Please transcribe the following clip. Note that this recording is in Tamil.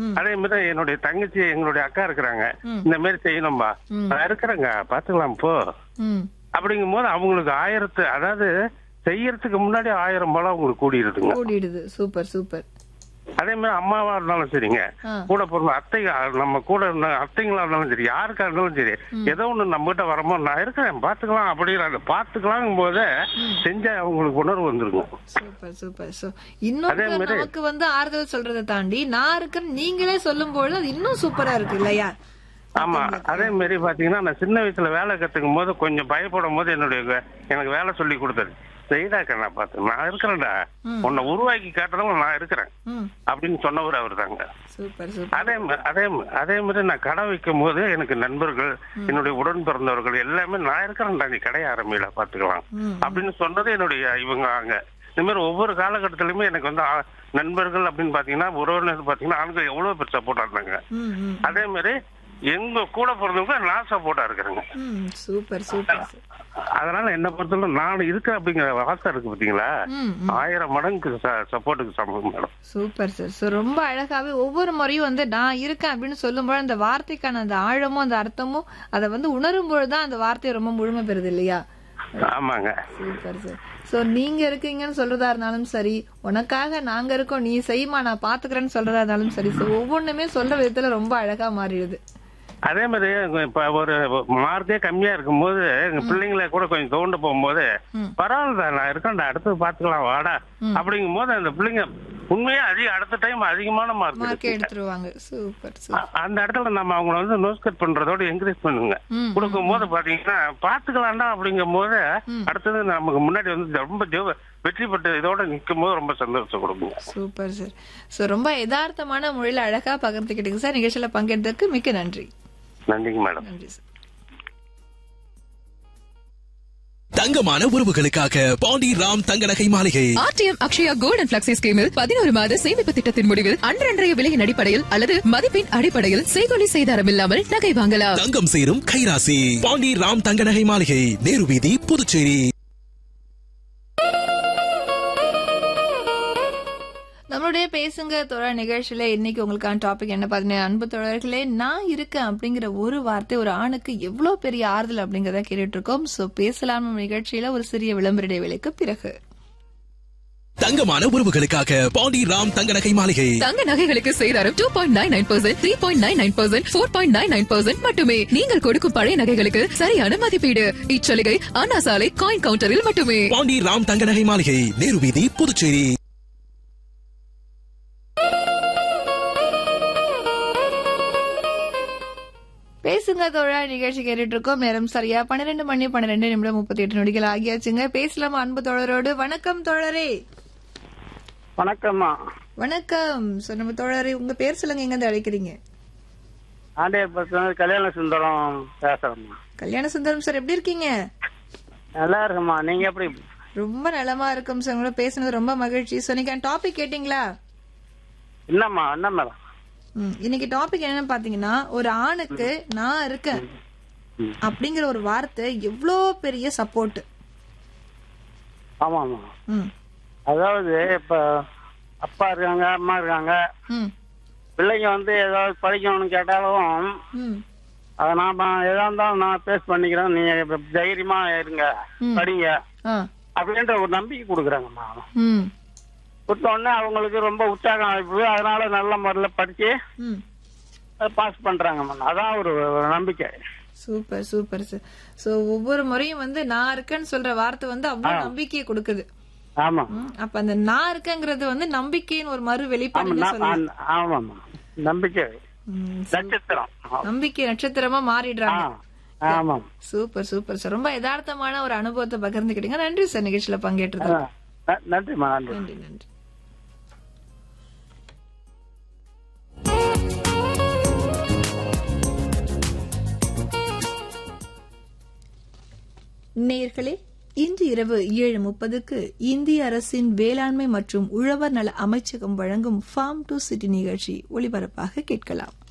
அதே மாதிரி என்னுடைய தங்கச்சி எங்களுடைய அக்கா இருக்கிறாங்க இந்த மாதிரி செய்யணும்பா நான் இருக்கிறேங்க பாத்துக்கலாம் போ ம் அப்படிங்கும் போது அவங்களுக்கு ஆயிரத்து அதாவது செய்யறதுக்கு முன்னாடி ஆயிரம் போல அவங்களுக்கு கூடிடுதுங்க கூடிடுது சூப்பர் சூப்பர் அதே மாதிரி அம்மாவா இருந்தாலும் சரிங்க ஆ. கூட பிறந்த அத்தை நம்ம கூட இருந்த அத்தைங்களா இருந்தாலும் சரி யாருக்கா இருந்தாலும் சரி ஏதோ ஒண்ணு நம்ம கிட்ட வரும்போது நான் இருக்கிறேன் பாத்துக்கலாம் அப்படிங்கிற பாத்துக்கலாம் போதே செஞ்ச அவங்களுக்கு உணர்வு வந்துருங்க சூப்பர் சூப்பர் சோ இன்னொரு அதே மாதிரி- நமக்கு வந்து ஆறுதல் சொல்றதை தாண்டி நான் இருக்கிறேன் நீங்களே சொல்லும் பொழுது அது இன்னும் சூப்பரா இருக்கு இல்லையா ஆமா அதே மாதிரி பாத்தீங்கன்னா நான் சின்ன வயசுல வேலை கத்துக்கும் போது கொஞ்சம் பயப்படும் போது என்னுடைய வே- எனக்கு வேலை சொல்லி கொடுத்தது செய்தாக்க நான் பார்த்து நான் இருக்கிறேன்டா உன்னை உருவாக்கி காட்டுறதும் நான் இருக்கிறேன் ம் அப்படின்னு சொன்னவர் அவர் தாங்க சூப்பர் சூப்பர் அதே ம- அதே ம- அதே மாதிரி நான் கடை வைக்கும் போது எனக்கு நண்பர்கள் என்னுடைய உடன் பிறந்தவர்கள் எல்லாமே நான் இருக்கிறேன்டா நீ கடை ஆரம்பியில பாத்துக்கலாம் அப்படின்னு சொன்னது என்னுடைய இவங்க அங்க இந்த மாதிரி ஒவ்வொரு காலகட்டத்திலுமே எனக்கு வந்து ஆ- நண்பர்கள் அப்படின்னு பாத்தீங்கன்னா உறவினர் பாத்தீங்கன்னா ஆண்கள் எவ்வளவு பேர் சப்போர்ட்டா இருந்தாங்க ம் ம் அதே மாதிரி எங்க கூட பிறந்தவங்க நான் சப்போர்ட்டா இருக்கிறேங்க ம் சூப்பர் சூப்பர் சார் அதனால என்ன பொறுத்தவரை நான் இருக்கேன் அப்படிங்கிற வாசம் இருக்கு பாத்தீங்களா ம் ஆயிரம் மடங்கு சப்போர்ட்டுக்கு சமம் மேடம் சூப்பர் சார் ஸோ ரொம்ப அழகாவே ஒவ்வொரு முறையும் வந்து நான் இருக்கேன் அப்படின்னு சொல்லும்போது அந்த வார்த்தைக்கான அந்த ஆழமும் அந்த அர்த்தமும் அதை வந்து உணரும் பொழுதுதான் அந்த வார்த்தை ரொம்ப முழுமை பெறுது இல்லையா ஆமாங்க சூப்பர் சார் சோ நீங்க இருக்கீங்கன்னு சொல்றதா இருந்தாலும் சரி உனக்காக நாங்க இருக்கோம் நீ செய்யுமா நான் பாத்துக்கிறேன்னு சொல்றதா இருந்தாலும் சரி சோ ஒவ்வொன்றுமே சொல்ற விதத்துல ரொம்ப அழகா மாறிடுது அதே மாதிரி இப்ப ஒரு மார்க்கே கம்மியா இருக்கும்போது எங்க பிள்ளைங்களை கூட கொஞ்சம் தோண்டு போகும்போது பரவாயில்ல நான் இருக்கேன்டா அடுத்து பாத்துக்கலாம் வாடா அப்படிங்கும் போது அந்த பிள்ளைங்க உண்மையா அதிக அடுத்த டைம் அதிகமான மார்க் மார்க் எடுத்துருவாங்க சூப்பர் சூப்பர் அந்த இடத்துல நம்ம அவங்கள வந்து நோஸ்கட் பண்றதோட என்கரேஜ் பண்ணுங்க ம், கொடுக்கும் போது பாத்தீங்கன்னா பாத்துக்கலாம்டா அப்படிங்கும் போது அடுத்தது நமக்கு முன்னாடி வந்து ரொம்ப ஜெவ- வெற்றி பெற்ற இதோட நிக்கும் போது ரொம்ப சந்தோஷம் கொடுக்குங்க சூப்பர் சார் சோ ரொம்ப யதார்த்தமான முறையில அழகா பகிர்ந்துக்கிட்டீங்க சார் நிகழ்ச்சியில பங்கெடுத்ததுக்கு மிக்க நன்றி நன்றிங்க மேடம் நன்றி சார் தங்கமான உறவுகளுக்காக பாண்டி ராம் தங்க நகை மாளிகை RTM Akshaya gold and flexi ஸ்கீமில் பதினோரு மாத சேமிப்பு திட்டத்தின் முடிவில் அன்றன்றைய விலையின் அடிப்படையில் அல்லது மதிப்பின் அடிப்படையில் செய்கொலி செய்தாரம் இல்லாமல் நகை வாங்கலாம் தங்கம் சேரும் கைராசி பாண்டி ராம் தங்க நகை மாளிகை நேரு வீதி புதுச்சேரி நம்மளுடைய பேசுங்க தோழர் நிகழ்ச்சியில இன்னைக்கு உங்களுக்கான டாபிக் என்ன பாத்தீங்கன்னா அன்பு தோழர்களே நான் இருக்கேன் அப்படிங்கிற ஒரு வார்த்தை ஒரு ஆணுக்கு எவ்வளவு பெரிய ஆறுதல் அப்படிங்கறத கேட்டுட்டு இருக்கோம் சோ பேசலாம் நம்ம நிகழ்ச்சியில ஒரு சிறிய விளம்பர இடைவேளைக்கு பிறகு தங்கமான உறவுகளுக்காக பாண்டி ராம் தங்க நகை மாளிகை தங்க நகைகளுக்கு சேதாரம் two point nine nine percent three point nine nine percent four point nine nine percent மட்டுமே நீங்கள் கொடுக்கும் பழைய நகைகளுக்கு சரியான மதிப்பீடு இச்சலுகை அண்ணா சாலை காயின் கவுண்டரில் மட்டுமே பாண்டி ராம் தங்க நகை மாளிகை நேரு வீதி புதுச்சேரி பேசுங்க தோழா நிகழ்ச்சி கேட்டுட்டு இருக்கோம் நேரம் சரியா பன்னிரெண்டு மணி பன்னிரெண்டு நிமிடம் முப்பத்தி எட்டு நொடிகள் ஆகியாச்சுங்க பேசலாம் அன்பு தோழரோடு வணக்கம் தோழரே வணக்கம்மா வணக்கம் சோ நம்ம தோழரே உங்க பேர் சொல்லுங்க எங்க இருந்து அழைக்கிறீங்க ஆண்டியர் பசங்க கல்யாண சுந்தரம் பேசுறேம்மா கல்யாண சுந்தரம் சார் எப்படி இருக்கீங்க நல்லா இருக்கும்மா நீங்க எப்படி ரொம்ப நலமா இருக்கும் சார் உங்களோட பேசுனது ரொம்ப மகிழ்ச்சி சோ நீங்க டாபிக் கேட்டீங்களா என்னம்மா என்ன மேடம் ம், இன்னைக்கு டாபிக் என்னன்னு பாத்தீங்கன்னா ஒரு ஆணுக்கு நான் இருக்கேன் அப்படிங்கிற ஒரு வார்த்தை எவ்வளோ பெரிய சப்போர்ட் ஆமாம்மா ம் அதாவது இப்ப அப்பா இருக்காங்க அம்மா இருக்காங்க ம் பிள்ளைங்க வந்து ஏதாவது படிக்கணும்னு கேட்டாலும் ம் அதை நாம எதா இருந்தாலும் நான் பேஸ் பண்ணிக்கிறேன் நீங்க இப்ப தைரியமா இருங்க படிங்க ஆ அப்படின்ற ஒரு நம்பிக்கை கொடுக்குறாங்கம்மா ம் கொடுத்த உடனே அவங்களுக்கு ரொம்ப உற்சாகம் ஆயிடுது அதனால நல்ல முறையில் படிச்சு ம் பாஸ் பண்றாங்கம்மா அதான் ஒரு ஒரு நம்பிக்கை சூப்பர் சூப்பர் சார் சோ ஒவ்வொரு முறையும் வந்து நான் இருக்கேன்னு சொல்ற வார்த்தை வந்து அவ்வளவு நம்பிக்கையை கொடுக்குது ஆமா ம், அப்ப அந்த நான் இருக்கேங்கிறது வந்து நம்பிக்கையின் ஒரு மறு ஆமா வெளிப்பாடு நான் சொல்லலாம் ஆ- ஆமாம்மா நம்பிக்கை ம், நட்சத்திரம் நம்பிக்கை நட்சத்திரமா ஆ, மாறிடுறாங்க ஆமாம் சூப்பர் சூப்பர் சார் ரொம்ப யதார்த்தமான ஒரு அனுபவத்தை பகிர்ந்துக்கிட்டீங்க நன்றி சார் நிகழ்ச்சியில பங்கேற்றது ஆ, ந- நன்றிம்மா நன்றி நன்றி நன்றி நேயர்களே இன்று இரவு ஏழு முப்பதுக்கு இந்திய அரசின் வேளாண்மை மற்றும் உழவர் நல அமைச்சகம் வழங்கும் ஃபார்ம் டு சிட்டி நிகழ்ச்சி ஒளிபரப்பாக கேட்கலாம்